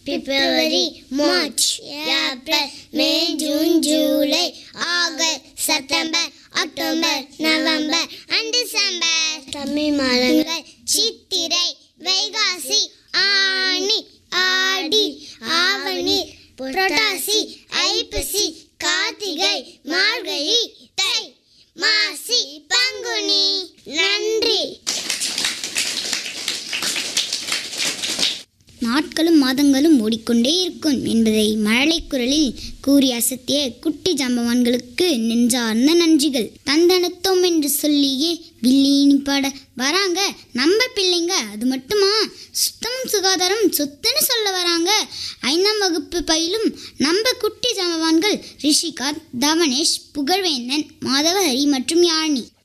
February March April May June July August September October November and December Tamil மாதங்கள் சித்திரை வைகாசி ஆனி ஆடி ஆவணி புரட்டாசி ஐப்பசி கார்த்திகை மார்கழி தை மாசி பங்குனி நன்றி நாட்களும் மாதங்களும் ஓடிக்கொண்டே இருக்கும் என்பதை மழலை குரலில் கூறி அசத்திய குட்டி ஜாம்பவான்களுக்கு நெஞ்சார்ந்த நன்றிகள் தந்தனத்தோம் என்று சொல்லியே வில்லினி பாட வராங்க நம்ம பிள்ளைங்க அது மட்டுமா சுத்தமும் சுகாதாரம் சொத்துன்னு சொல்ல வராங்க ஐந்தாம் வகுப்பு பயிலும் நம்ம குட்டி ஜாம்பவான்கள் ரிஷிகாந்த் தவனேஷ் புகழ்வேந்தன் மாதவஹரி மற்றும் யாழினி